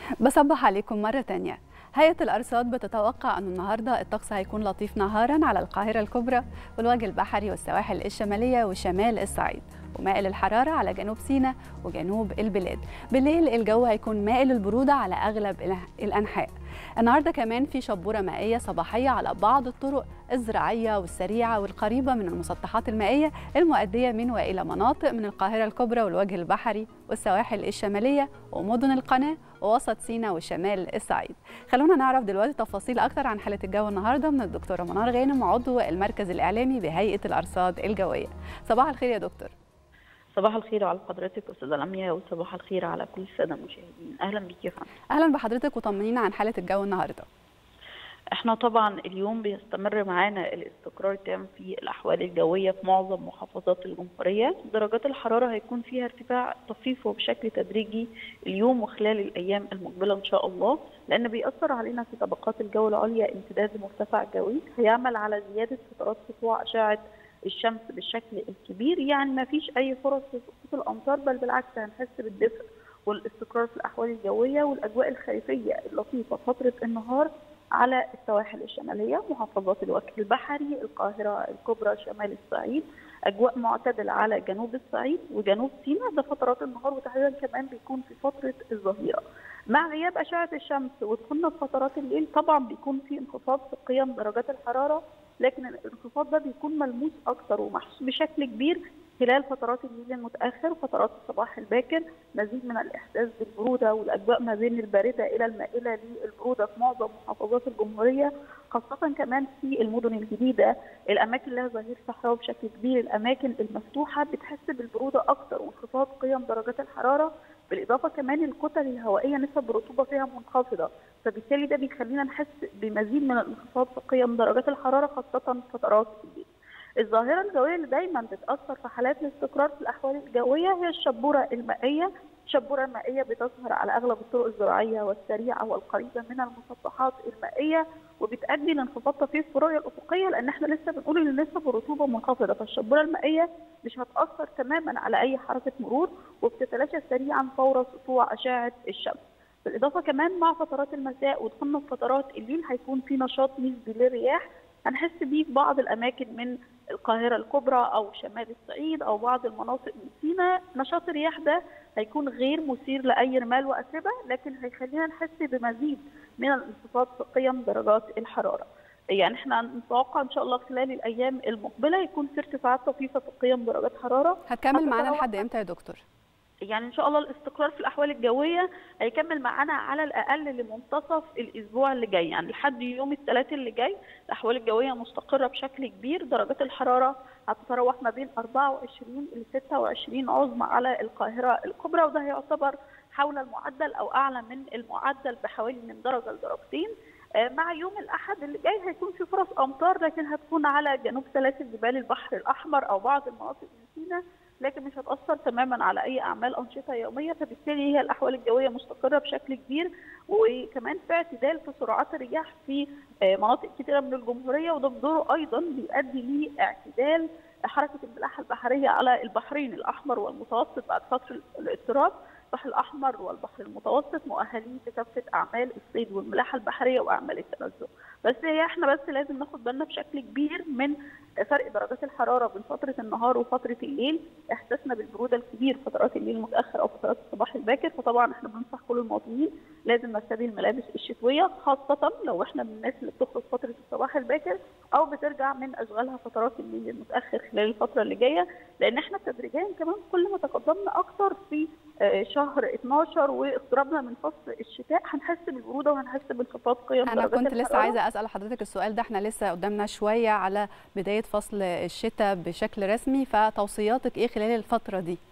بصبح عليكم مرة تانية هيئة الأرصاد بتتوقع أن النهاردة الطقس هيكون لطيف نهارا على القاهرة الكبرى والوجه البحري والسواحل الشمالية وشمال الصعيد ومائل الحرارة على جنوب سيناء وجنوب البلاد بالليل الجو هيكون مائل البرودة على أغلب الأنحاء النهارده كمان في شبوره مائيه صباحيه على بعض الطرق الزراعيه والسريعه والقريبه من المسطحات المائيه المؤديه من والى مناطق من القاهره الكبرى والوجه البحري والسواحل الشماليه ومدن القناه ووسط سيناء وشمال الصعيد. خلونا نعرف دلوقتي تفاصيل اكثر عن حاله الجو النهارده من الدكتوره منار غانم عضو المركز الاعلامي بهيئه الارصاد الجويه. صباح الخير يا دكتور. صباح الخير على حضرتك استاذه لميا وصباح الخير على كل الساده المشاهدين اهلا بيك يا فندم اهلا بحضرتك وطمنينا عن حاله الجو النهارده احنا طبعا اليوم بيستمر معانا الاستقرار التام في الاحوال الجويه في معظم محافظات الجمهوريه درجات الحراره هيكون فيها ارتفاع طفيف وبشكل تدريجي اليوم وخلال الايام المقبله ان شاء الله لان بيأثر علينا في طبقات الجو العليا امتداد مرتفع جوي هيعمل على زياده فترات سطوع اشعه الشمس بالشكل الكبير يعني ما فيش اي فرص لسقوط الامطار بل بالعكس هنحس بالدفء والاستقرار في الاحوال الجويه والاجواء الخريفيه اللطيفه فتره النهار على السواحل الشماليه محافظات الوجه البحري القاهره الكبرى شمال الصعيد اجواء معتدله على جنوب الصعيد وجنوب سيناء ده فترات النهار وتحديدا كمان بيكون في فتره الظهيره مع غياب اشعه الشمس ودخولنا في فترات الليل طبعا بيكون في انخفاض في قيم درجات الحراره لكن الانخفاض ده بيكون ملموس اكتر ومحسوس بشكل كبير خلال فترات الليل المتاخر وفترات الصباح الباكر مزيد من الاحساس بالبروده والاجواء ما بين البارده الى المائله للبروده في معظم محافظات الجمهوريه خاصه كمان في المدن الجديده الاماكن اللي لها ظهير صحراوي بشكل كبير الاماكن المفتوحه بتحس بالبروده اكتر وانخفاض قيم درجات الحراره بالاضافه كمان الكتل الهوائيه نسب الرطوبه فيها منخفضه فبالتالي ده بيخلينا نحس بمزيد من الانخفاض في قيم درجات الحراره خاصه فترات الليل. الظاهره الجويه اللي دايما بتاثر في حالات الاستقرار في الاحوال الجويه هي الشبوره المائيه الشبوره المائيه بتظهر على اغلب الطرق الزراعيه والسريعه والقريبه من المسطحات المائيه وبتؤدي لانخفاض طفيف في الرؤيه الافقيه لان احنا لسه بنقول ان نسب الرطوبه منخفضه فالشبوره المائيه مش هتاثر تماما على اي حركه مرور وبتتلاشى سريعا فور سطوع اشعه الشمس. بالاضافه كمان مع فترات المساء ودخولنا في فترات الليل هيكون في نشاط نسبي للرياح هنحس بيه في بعض الاماكن من القاهره الكبرى او شمال الصعيد او بعض المناطق من سيناء نشاط الرياح ده هيكون غير مثير لاي رمال واتربه لكن هيخلينا نحس بمزيد من الانخفاض في قيم درجات الحراره يعني احنا نتوقع ان شاء الله خلال الايام المقبله يكون في ارتفاعات طفيفه في قيم درجات حراره هتكمل معانا لحد امتى يا دكتور يعني ان شاء الله الاستقرار في الاحوال الجويه هيكمل معانا على الاقل لمنتصف الاسبوع اللي جاي يعني لحد يوم الثلاثاء اللي جاي الاحوال الجويه مستقره بشكل كبير درجات الحراره هتتراوح ما بين 24 ل 26 عظمى على القاهره الكبرى وده هيعتبر حول المعدل او اعلى من المعدل بحوالي من درجه لدرجتين مع يوم الاحد اللي جاي هيكون في فرص امطار لكن هتكون على جنوب سلاسل جبال البحر الاحمر او بعض المناطق من سيناء لكن مش هتاثر تماما على اي اعمال انشطه يوميه فبالتالي هي الاحوال الجويه مستقره بشكل كبير وكمان في اعتدال في سرعات الرياح في مناطق كثيره من الجمهوريه وده بدوره ايضا بيؤدي لاعتدال حركه الملاحه البحريه على البحرين الاحمر والمتوسط بعد فتره الاضطراب البحر الاحمر والبحر المتوسط مؤهلين لكافه اعمال الصيد والملاحه البحريه واعمال التنزه بس هي احنا بس لازم ناخد بالنا بشكل كبير من فرق درجات الحراره بين فتره النهار وفتره الليل احساسنا بالبروده الكبير فترات الليل المتاخر او فترات الصباح الباكر فطبعا احنا بننصح كل المواطنين لازم نرتدي الملابس الشتويه خاصه لو احنا من الناس اللي بتخرج فتره الصباح الباكر او بترجع من اشغالها فترات الليل المتاخر خلال الفتره اللي جايه لان احنا تدريجيا كمان كل ما تقدمنا اكتر في شهر 12 واقترابنا من فصل الشتاء هنحس بالبروده وهنحس بانخفاض قيم انا كنت لسه عايزه اسال حضرتك السؤال ده احنا لسه قدامنا شويه على بدايه فصل الشتاء بشكل رسمي فتوصياتك ايه خلال الفتره دي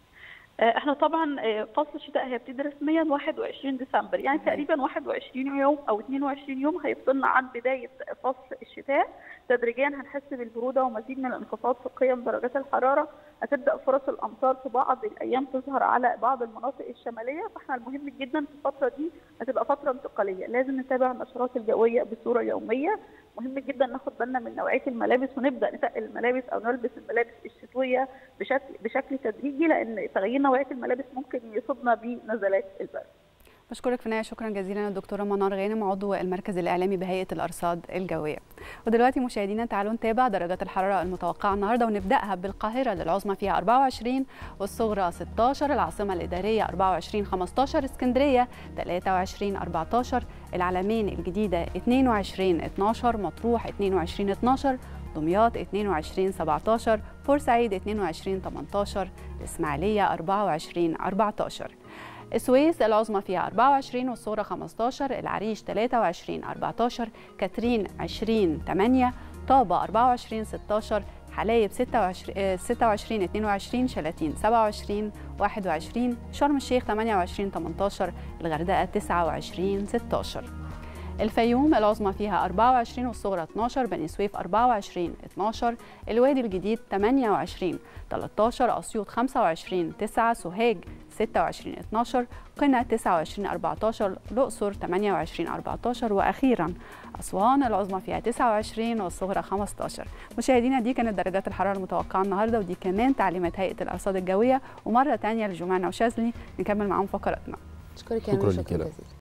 احنا طبعا فصل الشتاء هيبتدي رسميا 21 ديسمبر يعني تقريبا 21 يوم او 22 يوم هيفصلنا عن بدايه فصل الشتاء تدريجيا هنحس بالبروده ومزيد من الانخفاض في قيم درجات الحراره هتبدا فرص الامطار في بعض الايام تظهر على بعض المناطق الشماليه فاحنا المهم جدا في الفتره دي هتبقى فتره انتقاليه لازم نتابع النشرات الجويه بصوره يوميه مهم جدا ناخد بالنا من نوعيه الملابس ونبدا نتقل الملابس او نلبس الملابس الشتويه بشكل بشكل تدريجي لان تغيير نوعيه الملابس ممكن يصيبنا بنزلات البرد. بشكرك في النهايه شكرا جزيلا الدكتوره منار غانم عضو المركز الاعلامي بهيئه الارصاد الجويه ودلوقتي مشاهدينا تعالوا نتابع درجات الحراره المتوقعه النهارده ونبداها بالقاهره للعظمى فيها 24 والصغرى 16 العاصمه الاداريه 24 15 اسكندريه 23 14 العلمين الجديده 22 12 مطروح 22 12 دمياط 22 17 بورسعيد 22 18 الإسماعيلية 24 14 السويس العظمى فيها 24 والصورة 15 العريش 23 14 كاترين 20 8 طابة 24 16 حلايب 26 26 22 شلاتين 27 21 شرم الشيخ 28 18 الغردقة 29 16 الفيوم العظمى فيها 24 والصغرى 12 بني سويف 24 12 الوادي الجديد 28 13 اسيوط 25 9 سوهاج 26 12 قنا 29 14 الاقصر 28 14 واخيرا اسوان العظمى فيها 29 والصغرى 15 مشاهدينا دي كانت درجات الحراره المتوقعه النهارده ودي كمان تعليمات هيئه الارصاد الجويه ومره ثانيه لجمانه وشاذلي نكمل معاهم فقراتنا اشكرك يا شكراً نور لك يا شكرا لا. جزيلا